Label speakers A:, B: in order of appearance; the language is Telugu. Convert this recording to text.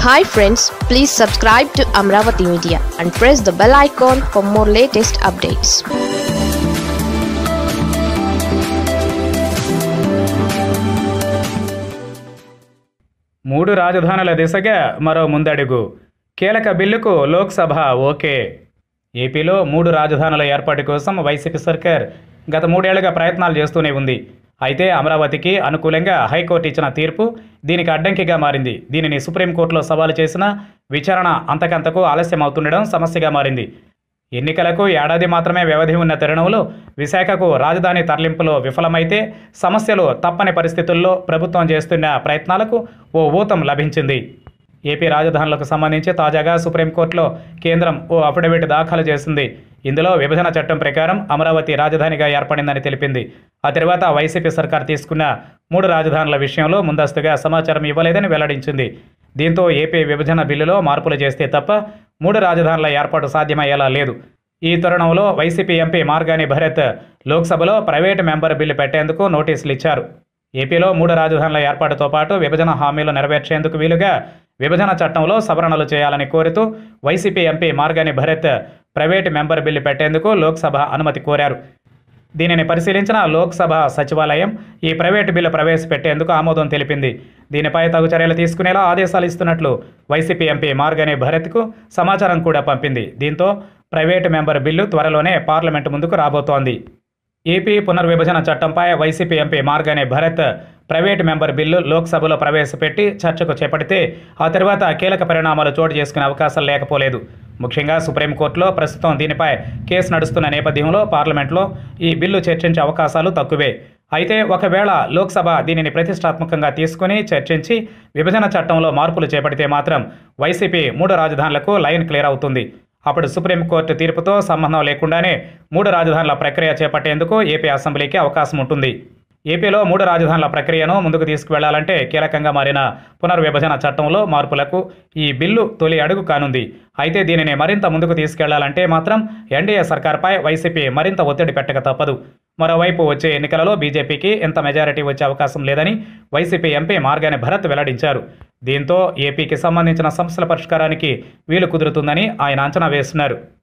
A: hi friends please subscribe to Amaravati media and press the bell icon for more latest updates
B: మూడు రాజధానుల దిశగా మరో ముందడుగు కీలక బిల్లుకు లోక్సభ ఓకే ఏపీలో మూడు రాజధానుల ఏర్పాటు కోసం వైసీపీ సర్కార్ గత మూడేళ్లుగా ప్రయత్నాలు చేస్తూనే ఉంది అయితే అమరావతికి అనుకూలంగా హైకోర్టు ఇచ్చిన తీర్పు దీనికి అడ్డంకిగా మారింది దీనిని సుప్రీంకోర్టులో సవాలు చేసిన విచారణ అంతకంతకు ఆలస్యం అవుతుండడం సమస్యగా మారింది ఎన్నికలకు ఏడాది మాత్రమే వ్యవధి ఉన్న తరుణంలో విశాఖకు రాజధాని తరలింపులో విఫలమైతే సమస్యలు తప్పని పరిస్థితుల్లో ప్రభుత్వం చేస్తున్న ప్రయత్నాలకు ఓ ఊతం లభించింది ఏపీ రాజధానులకు సంబంధించి తాజాగా సుప్రీంకోర్టులో కేంద్రం ఓ అఫిడవిట్ దాఖలు చేసింది ఇందులో విభజన చట్టం ప్రకారం అమరావతి రాజధానిగా ఏర్పడిందని తెలిపింది ఆ తర్వాత వైసీపీ సర్కార్ తీసుకున్న మూడు రాజధానుల విషయంలో ముందస్తుగా సమాచారం ఇవ్వలేదని వెల్లడించింది దీంతో ఏపీ విభజన బిల్లులో మార్పులు చేస్తే తప్ప మూడు రాజధానుల ఏర్పాటు సాధ్యమయ్యేలా లేదు ఈ తరుణంలో వైసీపీ ఎంపీ మార్గాని భరత్ లోక్సభలో ప్రైవేటు మెంబర్ బిల్లు పెట్టేందుకు నోటీసులు ఇచ్చారు ఏపీలో మూడు రాజధానుల ఏర్పాటుతో పాటు విభజన హామీలు నెరవేర్చేందుకు వీలుగా విభజన చట్టంలో సవరణలు చేయాలని కోరుతూ YCP MP Margani Bharat private member bill పెట్టేందుకు లోక్సభ అనుమతి కోరారు దీనిని పరిశీలించిన లోక్సభ సచివాలయం ఈ ప్రైవేటు బిల్లు ప్రవేశపెట్టేందుకు ఆమోదం తెలిపింది దీనిపై తగు చర్యలు తీసుకునేలా ఆదేశాలు ఇస్తున్నట్లు వైసీపీ ఎంపీ మార్గని భరత్కు సమాచారం కూడా పంపింది దీంతో ప్రైవేటు మెంబర్ బిల్లు త్వరలోనే పార్లమెంటు ముందుకు రాబోతోంది ఏపీ పునర్విభజన చట్టంపై YCP MP Margani Bharat private member bill లోక్సభలో ప్రవేశపెట్టి చర్చకు చేపడితే ఆ తర్వాత కీలక పరిణామాలు చోటు చేసుకునే అవకాశం లేకపోలేదు ముఖ్యంగా సుప్రీంకోర్టులో ప్రస్తుతం దీనిపై కేసు నడుస్తున్న నేపథ్యంలో పార్లమెంట్లో ఈ బిల్లు చర్చించే అవకాశాలు తక్కువే అయితే ఒకవేళ లోక్సభ దీనిని ప్రతిష్టాత్మకంగా తీసుకుని చర్చించి విభజన చట్టంలో మార్పులు చేపడితే మాత్రం వైసీపీ మూడు రాజధానులకు లైన్ క్లియర్ అవుతుంది అప్పుడు సుప్రీంకోర్టు తీర్పుతో సంబంధం లేకుండానే మూడు రాజధానుల ప్రక్రియ చేపట్టేందుకు ఏపీ అసెంబ్లీకి అవకాశం ఉంటుంది ఏపీలో మూడు రాజధానుల ప్రక్రియను ముందుకు తీసుకువెళ్లాలంటే కీలకంగా మారిన పునర్విభజన చట్టంలో మార్పులకు ఈ బిల్లు తొలి అడుగు కానుంది అయితే దీనిని మరింత ముందుకు తీసుకెళ్లాలంటే మాత్రం ఎన్డీఏ సర్కార్పై వైసీపీ మరింత ఒత్తిడి పెట్టక తప్పదు మరోవైపు వచ్చే ఎన్నికలలో బీజేపీకి ఎంత మెజారిటీ వచ్చే అవకాశం లేదని వైసీపీ ఎంపీ మార్గాని భరత్ వెల్లడించారు దీంతో ఏపీకి సంబంధించిన సమస్యల పరిష్కారానికి వీలు కుదురుతుందని ఆయన అంచనా వేస్తున్నారు